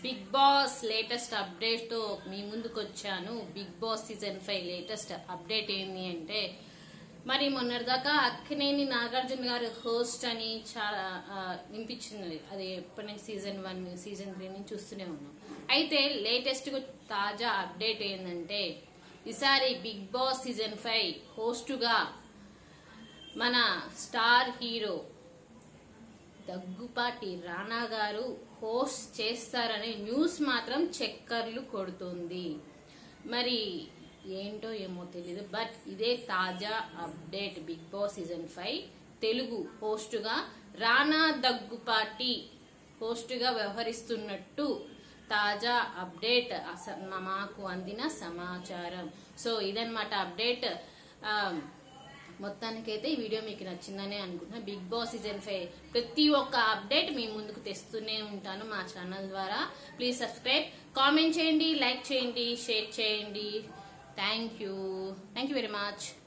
big boss latest update తో మీ ముందుకు వచ్చాను Bigg Boss season five latest update ఏంది అంటే మరి మొన్నటిదాకా అక్కినేని నాగార్జున గారు హోస్ట్ అని చాలా ఆ, వినిపించింది అది ఎప్పటి నుంచి సీజన్ వన్ సీజన్ త్రీ నుంచి చూస్తూనే ఉన్నాం అయితే లేటెస్ట్ తాజా అప్డేట్ ఏంటంటే ఈసారి బిగ్ బాస్ సీజన్ ఫైవ్ హోస్టుగా మన స్టార్ హీరో దగ్గుపాటి రానా గారు హోస్ట్ చేస్తారనే న్యూస్ మాత్రం చక్కర్లు కొడుతుంది మరి ఏంటో ఏమో తెలీదు బట్ ఇదే తాజా update Bigg Boss season five Telugu హోస్టుగా రానా దగ్గుపాటి హోస్టుగా వ్యవహరిస్తున్నట్టు తాజా అప్డేట్ అస- మాకు అందిన సమాచారం సో ఇదన్నమాట అప్డేట్ ఆ, మొత్తానికైతే ఈ వీడియో మీకు నచ్చిందనే అనుకుంటున్నా బిగ్ బాస్ సీజన్ ఫైవ్ ప్రతి ఒక్క అప్డేట్ మీ ముందుకు తెస్తూనే ఉంటాను మా ఛానల్ ద్వారా ప్లీజ్ సబ్స్క్రైబ్ కామెంట్ చేయండి లైక్ చేయండి షేర్ చేయండి thank you thank you very much